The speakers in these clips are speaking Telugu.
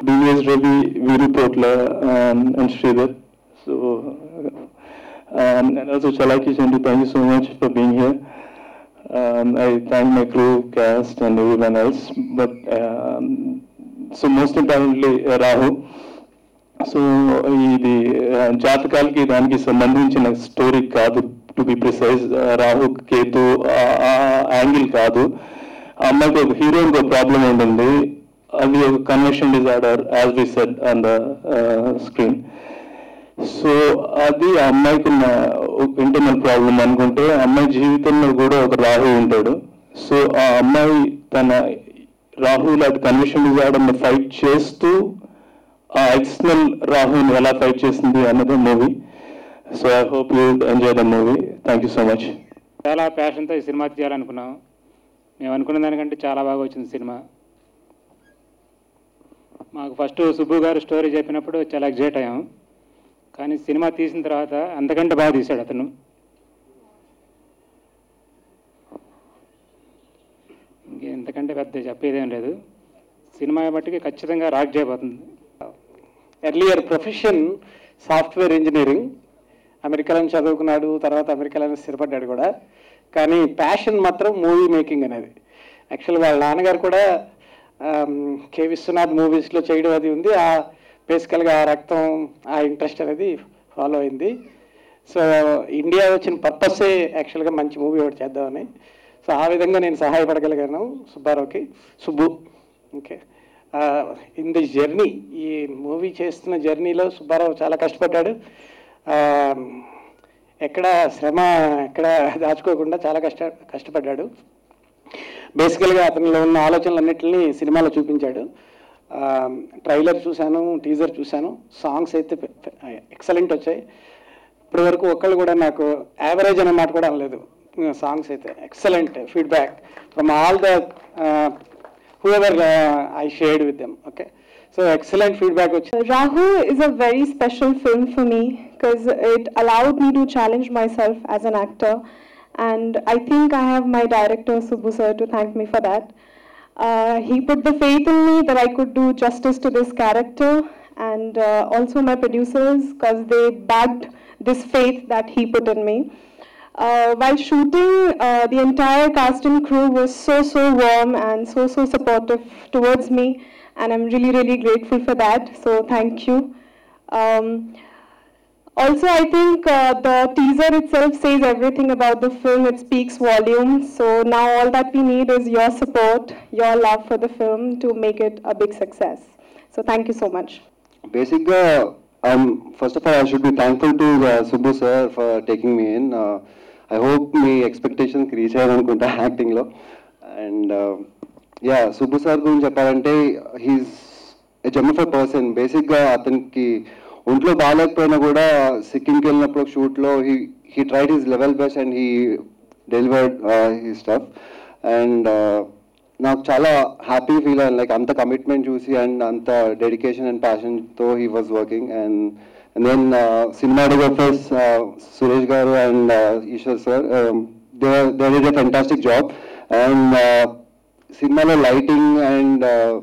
DVS Ravi, Viru Potla, um, and Sridhar. So, um, and also Chalaki Chandu, thank you so much for being here. Um, I thank my crew, cast, and everyone else. But um, so most importantly, uh, Rahu. So ఇది ఆ, జాతకాలకి దానికి సంబంధించిన స్టోరీ కాదు to be precise Rahu Ketu angle కాదు ఆ అమ్మాయికి ఒక హీరోయిన్కి ఒక ప్రాబ్లం ఉంటుంది అది ఒక conversion disorder as we said on the screen so అది ఆ అమ్మాయికి ఉన్న ఇంటర్నల్ ప్రాబ్లం అనుకుంటే ఆ అమ్మాయి జీవితంలో కూడా ఒక రాహు ఉంటాడు సో ఆ అమ్మాయి తన రాహుల్ అది కన్వర్షన్ డిజార్డర్ని ఫైట్ చేస్తూ ఆ ఎక్స్టర్నల్ రాహుల్ని ఎలా ఫైట్ చేసింది అన్నది movie so I hope you enjoy the movie thank you so much చాలా ప్యాషన్తో ఈ సినిమా తీయాలనుకున్నాం మేము అనుకున్న దానికంటే చాలా బాగా వచ్చింది సినిమా మాకు ఫస్ట్ సుబ్బు గారు స్టోరీ చెప్పినప్పుడు చాలా ఎగ్జైట్ అయ్యాం కానీ సినిమా తీసిన తర్వాత అంతకంటే బాగా తీశాడు అతను ఇంకే ఇంతకంటే పెద్ద చెప్పేదేం లేదు సినిమా బట్టికి ఖచ్చితంగా రాక్ చేయబోతుంది ఎర్లియర్ ప్రొఫెషన్ సాఫ్ట్వేర్ ఇంజనీరింగ్ అమెరికాలో చదువుకున్నాడు తర్వాత అమెరికాలో స్థిరపడ్డాడు కూడా కానీ ప్యాషన్ మాత్రం మూవీ మేకింగ్ అనేది యాక్చువల్ వాళ్ళ నాన్నగారు కూడా ఆమ్, కె విశ్వనాథ్ మూవీస్లో చేయడం అది ఉంది ఆ బేసికల్గా ఆ రక్తం ఆ ఇంట్రెస్ట్ అనేది ఫాలో అయింది సో ఇండియా వచ్చిన పర్పస్సే యాక్చువల్గా మంచి మూవీ ఒకటి చేద్దామని సో ఆ విధంగా నేను సహాయపడగలిగాను సుబ్బారావుకి Subbu okay in the journey ఈ మూవీ చేస్తున్న జర్నీలో సుబ్బారావు చాలా కష్టపడ్డాడు ఆ, ఎక్కడ శ్రమ ఎక్కడ దాచుకోకుండా చాలా కష్ట కష్టపడ్డాడు బేసికల్గా అతనిలో ఉన్న ఆలోచనలన్నింటినీ సినిమాలో చూపించాడు ఆ, ట్రైలర్ చూశాను టీజర్ చూశాను సాంగ్స్ అయితే ఎక్సలెంట్ వచ్చాయి ఇప్పటి వరకు ఒక్కళ్ళు కూడా నాకు యావరేజ్ అనే మాట కూడా అనలేదు సాంగ్స్ అయితే excellent feedback from all the whoever uh, I shared with them. Okay, so excellent feedback. వచ్చింది. Rahu is a very special film for me because it allowed me to challenge myself as an actor, and I think I have my director Subbu sir to thank me for that. Uh, he put the faith in me that I could do justice to this character, and uh, also my producers because they backed this faith that he put in me. Uh, while shooting, uh, the entire cast and crew was so, so warm and so, so supportive towards me, and I'm really, really grateful for that. So, thank you. Um, also, I think uh, the teaser itself says everything about the film. It speaks volumes. So, now all that we need is your support, your love for the film to make it a big success. So, thank you so much. బేసిక్గా I'm first of all I should be thankful to Subbu sir for taking me in I hope మీ ఎక్స్పెక్టేషన్స్కి రీచ్ అయ్యారనుకుంటా యాక్టింగ్లో అండ్ యా సుబ్బు సార్ గురించి చెప్పాలంటే హీస్ ఎ జెమ్ఫర్ పర్సన్ బేసిక్గా అతనికి ఒంట్లో బాగాలేకపోయినా కూడా సిక్కింకి వెళ్ళినప్పుడు షూట్లో he he tried his level best and he delivered he stuff and నాకు చాలా హ్యాపీ ఫీల్ అయ్యాను లైక్ అంత కమిట్మెంట్ చూసి అండ్ అంత డెడికేషన్ అండ్ ప్యాషన్తో he was working and then cinematographers Suresh garu and Eshwar sir they is a fantastic job and సినిమాలో లైటింగ్ అండ్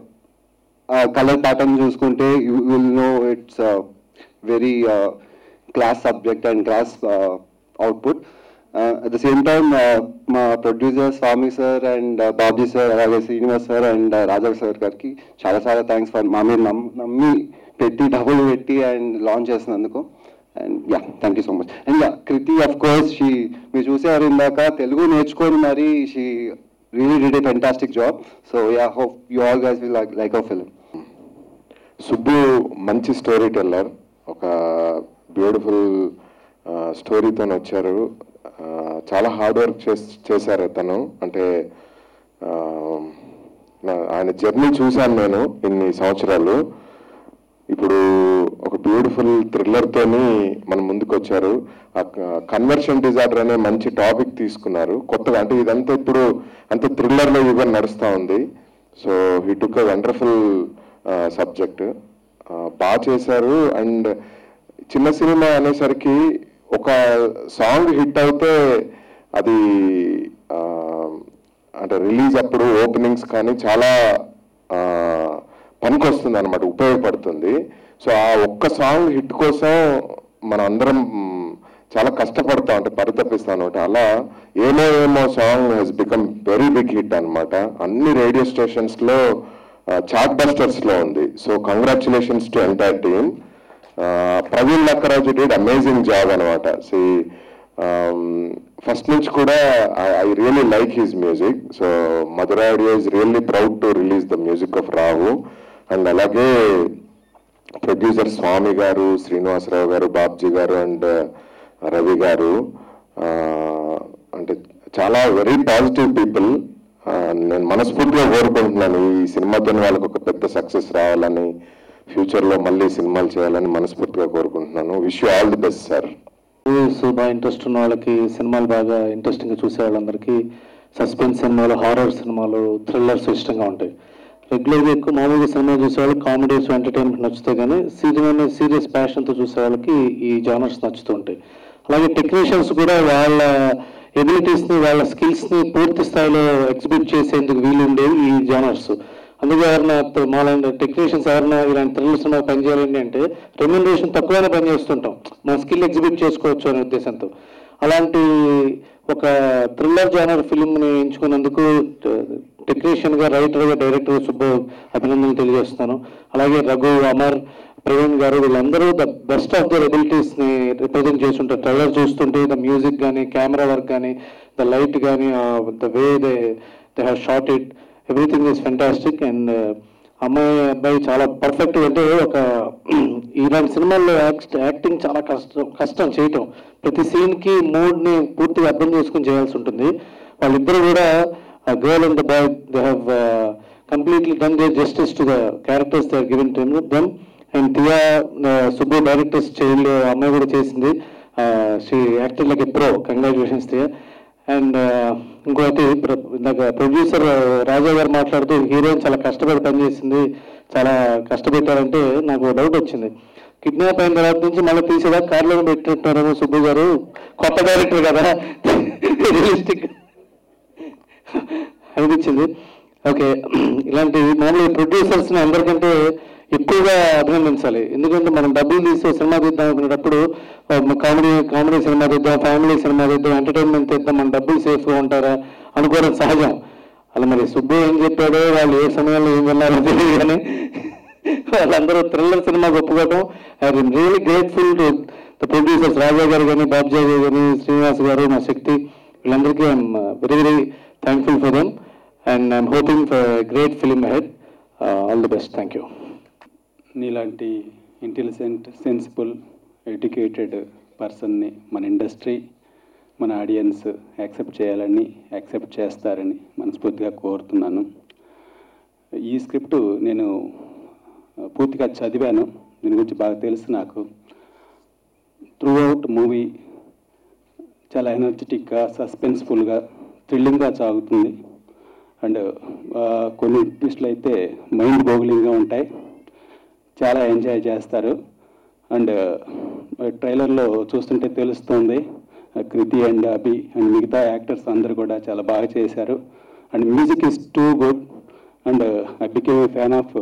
కలర్ ప్యాటర్న్ చూసుకుంటే you will know it's very class subject and class output at the same time మా producer Swamy sir and Bobby sir అలాగే Srinivas sir and Raja sir గారికి చాలా చాలా థ్యాంక్స్ ఫర్ మా మీద నమ్ నమ్మి పెట్టి డబ్బులు పెట్టి అండ్ లాంచ్ చేసినందుకు and yeah thank you so much and yeah Kriti of course she మీరు చూసారు ఇందాక తెలుగు నేర్చుకొని మరి she really did a fantastic job so yeah hope you all guys will like like a film Subbu మంచి స్టోరీ టెల్లర్ ఒక బ్యూటిఫుల్ స్టోరీతో వచ్చారు ఆ, చాలా హార్డ్ వర్క్ చేశారు తను అంటే ఆ, నా- ఆయన జర్నీ చూశాను నేను ఇన్ని సంవత్సరాలు ఇప్పుడు ఒక బ్యూటిఫుల్ థ్రిల్లర్తోని మన ముందుకు వచ్చారు ఆ కన్వర్షన్ డిజార్డర్ అనే మంచి టాపిక్ తీసుకున్నారు కొత్తగా అంటే ఇదంతా ఇప్పుడు అంత థ్రిల్లర్లో యుగం నడుస్తూ ఉంది so he took a wonderful subject బాగా చేశారు అండ్ చిన్న సినిమా అనేసరికి ఒక సాంగ్ హిట్ అవుతే అది ఆ, అంటే రిలీజ్ అప్పుడు ఓపెనింగ్స్ కానీ చాలా పనికి వస్తుంది అనమాట ఉపయోగపడుతుంది సో ఆ ఒక్క సాంగ్ హిట్ కోసం మన అందరం మ్, చాలా కష్టపడతా అంటే పరితపిస్తాం అనమాట అలా ఏమో ఏమో song he's become very big hit అనమాట అన్ని రేడియో స్టేషన్స్ లో చాట్ బస్టర్స్ లో ఉంది so congratulations to entire team Praveen Lakkaraju did amazing job అనమాట సి ఫస్ట్ నుంచి కూడా I really like his music so Madhura audio is really proud to release the music of Rahu and అలాగే ప్రొడ్యూసర్ స్వామి గారు శ్రీనివాసరావు గారు బాబ్జీ గారు అండ్ రవి గారు ఆ, అంటే చాలా వెరీ పాజిటివ్ పీపుల్ నేను మనస్ఫూర్తిగా కోరుకుంటున్నాను ఈ సినిమాతో వాళ్ళకి ఒక పెద్ద సక్సెస్ రావాలని ఫ్యూచర్లో మళ్ళీ సినిమాలు చేయాలని మనస్ఫూర్తిగా కోరుకుంటున్నాను wish you all the best sir movies బాగా ఇంట్రెస్ట్ ఉన్న వాళ్ళకి సినిమాలు బాగా ఇంట్రెస్టింగ్గా చూసే వాళ్ళందరికీ సస్పెన్స్ సినిమాలు హారర్ సినిమాలు థ్రిల్లర్స్ ఇష్టంగా ఉంటాయి రెగ్యులర్గా ఎక్కువ మామూలుగా సినిమా చూసే వాళ్ళకి కామెడీస్ ఎంటర్టైన్మెంట్ నచ్చుతాయి కానీ సీరియస్ సీరియస్ ప్యాషన్తో చూసే వాళ్ళకి ఈ జానర్స్ నచ్చుతూ ఉంటాయి అలాగే టెక్నీషియన్స్ కూడా వాళ్ళ ఎబిలిటీస్ని వాళ్ళ స్కిల్స్ని పూర్తి స్థాయిలో ఎగ్జిబిట్ చేసేందుకు వీలు ఉండేవి ఈ జానర్స్ అందుకే ఎవరైనా మాలాంటి టెక్నీషియన్స్ ఎవరైనా ఇలాంటి థ్రిల్లర్ సినిమా పనిచేయాలండి అంటే రెమ్యునరేషన్ తక్కువైనా పని చేస్తుంటాం మన స్కిల్ ఎగ్జిబిట్ చేసుకోవచ్చు అనే ఉద్దేశంతో అలాంటి ఒక థ్రిల్లర్ జానర్ ఫిల్మ్ని ఎంచుకున్నందుకు టెక్నీషియన్ గా రైటర్ గా డైరెక్టర్ సుబ్బు అభినందనలు తెలియజేస్తున్నాను అలాగే రఘు అమర్ ప్రవీణ్ గారు వీళ్ళందరూ the best of their abilities ని రిప్రజెంట్ చేస్తుంటారు ట్రైలర్ చూస్తుంటే ద మ్యూజిక్ కానీ కెమెరా వర్క్ కానీ ద లైట్ కానీ the way they they have shot it everything is fantastic and అమ్మాయి అబ్బాయి చాలా పర్ఫెక్ట్ అంటే ఒక ఇలాంటి సినిమాల్లో యాక్ట్ యాక్టింగ్ చాలా కష్టం కష్టం చేయటం ప్రతి సీన్ కి మూడ్ ని పూర్తిగా అర్థం చేసుకుని చేయాల్సి ఉంటుంది వాళ్ళిద్దరు కూడా girl and the boy they have completely done they justice to the characters they given to them and Diya Subbu director's child అమ్మాయి కూడా చేసింది she actor like a pro congratulations Diya and ఇంకోటి ప్ర- ఇందాక ప్రొడ్యూసర్ రాజా గారు మాట్లాడుతూ హీరోయిన్ చాలా కష్టపడి పనిచేసింది చాలా కష్టపెట్టారంటే నాకు డౌట్ వచ్చింది కిడ్నాప్ అయిన తర్వాత నుంచి మళ్ళీ తీసేదా కార్లో పెట్టినట్టున్నారేమో సుబ్బు గారు కొత్త డైరెక్టర్ కదా రియలిస్టిక్ అనిపించింది ఓకే ఇలాంటి మామూలు ప్రొడ్యూసర్స్ ని అందరికంటే ఎక్కువగా అభినందించాలి ఎందుకంటే మనం డబ్బులు తీసి ఒక సినిమా తీద్దాం అనుకునేటప్పుడు కామెడీ కామెడీ సినిమా తీద్దాం ఫ్యామిలీ సినిమా తీద్దాం ఎంటర్టైన్మెంట్ తీద్దాం మన డబ్బులు సేఫ్ గా ఉంటారా అనుకోవడం సహజం అలా మరి సుబ్బు ఏం చెప్పాడో వాళ్ళు ఏ సమయంలో ఏం విన్నారో తెలియదు కానీ వాళ్ళందరూ థ్రిల్లర్ సినిమా ఒప్పుకోవటం I really grateful to the producers Raja garu కానీ బాబ్జా గారు కానీ శ్రీనివాస్ గారు మా శక్తి వీళ్ళందరికీ I'm very very thankful for them and I'm hoping for great film head all the best thank you నీలాంటి ఇంటెలిజెంట్ సెన్సిబుల్ ఎడ్యుకేటెడ్ పర్సన్ని మన ఇండస్ట్రీ మన ఆడియన్స్ యాక్సెప్ట్ చేయాలని యాక్సెప్ట్ చేస్తారని మనస్ఫూర్తిగా కోరుతున్నాను ఈ స్క్రిప్ట్ నేను పూర్తిగా చదివాను దీని గురించి బాగా తెలుసు నాకు త్రూ అవుట్ మూవీ చాలా ఎనర్జెటిక్గా సస్పెన్స్ఫుల్గా థ్రిల్లింగ్గా సాగుతుంది అండ్ కొన్ని ట్విస్ట్లు అయితే మైండ్ బోగులింగ్గా ఉంటాయి చాలా ఎంజాయ్ చేస్తారు అండ్ ట్రైలర్లో చూస్తుంటే తెలుస్తుంది కృతి అండ్ అభి అండ్ మిగతా యాక్టర్స్ అందరూ కూడా చాలా బాగా చేశారు and music is too good and I became a fan of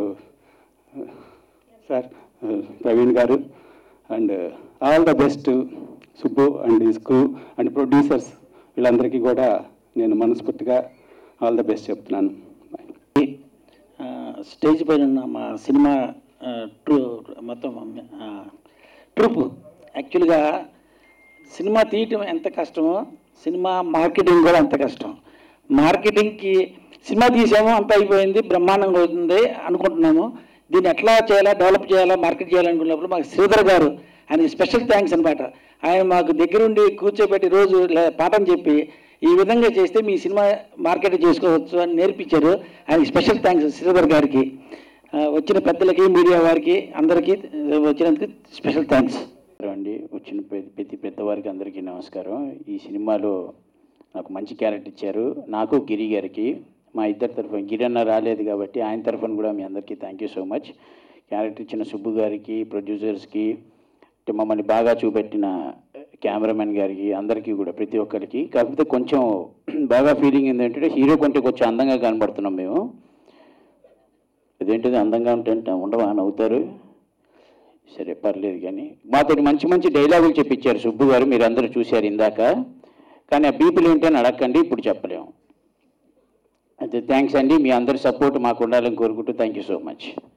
sir Praveen garu and all the best Subbu and his crew and producers వీళ్ళందరికీ కూడా నేను మనస్ఫూర్తిగా ఆల్ ద బెస్ట్ చెప్తున్నాను Bye. ఆ, స్టేజ్ పైన ఉన్న మా సినిమా ఆ, ట్రూ మొత్తం ఆ, ట్రూప్ యాక్చువల్గా సినిమా తీయటం ఎంత కష్టమో సినిమా మార్కెటింగ్ కూడా అంత కష్టం మార్కెటింగ్కి సినిమా తీసాము అంత అయిపోయింది బ్రహ్మాండంగా అవుతుంది అనుకుంటున్నాము దీన్ని ఎట్లా చేయాలా డెవలప్ చేయాలా మార్కెట్ చేయాలనుకున్నప్పుడు మాకు శ్రీధర్ గారు ఆయనకి స్పెషల్ థ్యాంక్స్ అనమాట ఆయన మాకు దగ్గరుండి కూర్చోబెట్టి రోజు ఇలా పాఠం చెప్పి ఈ విధంగా చేస్తే మీ సినిమా మార్కెట్ చేసుకోవచ్చు అని నేర్పించారు ఆయనకి స్పెషల్ థ్యాంక్స్ శ్రీధర్ గారికి ఆ, వచ్చిన పెద్దలకి మీడియా వారికి అందరికీ ఆ, వచ్చినందుకు స్పెషల్ థ్యాంక్స్ అండి వచ్చిన ప్రతి ప్రతి పెద్దవారికి అందరికీ నమస్కారం ఈ సినిమాలో నాకు మంచి క్యారెక్టర్ ఇచ్చారు నాకు గిరి గారికి మా ఇద్దరి తరఫున గిరి అన్న రాలేదు కాబట్టి ఆయన తరఫున కూడా మీ అందరికీ thank you so much character ఇచ్చిన సుబ్బు గారికి ప్రొడ్యూసర్స్కి అంటే మమ్మల్ని బాగా చూపెట్టిన కెమెరామెన్ గారికి అందరికీ కూడా ప్రతి ఒక్కరికి కాకపోతే కొంచెం బాగా ఫీలింగ్ ఏంటంటే హీరో కంటే కొంచెం అందంగా కనబడుతున్నాం మేము ఇదేంటిది అందంగా ఉంటే ఉండవా నవ్వుతారు సరే పర్లేదు కానీ మాతో మంచి మంచి డైలాగులు చెప్పించారు సుబ్బు గారు మీరు అందరూ చూశారు ఇందాక కానీ ఆ బీపులు ఏంటని అడగండి ఇప్పుడు చెప్పలేము అయితే థ్యాంక్స్ అండి మీ అందరి సపోర్ట్ మాకు ఉండాలని కోరుకుంటూ థ్యాంక్ యూ సో మచ్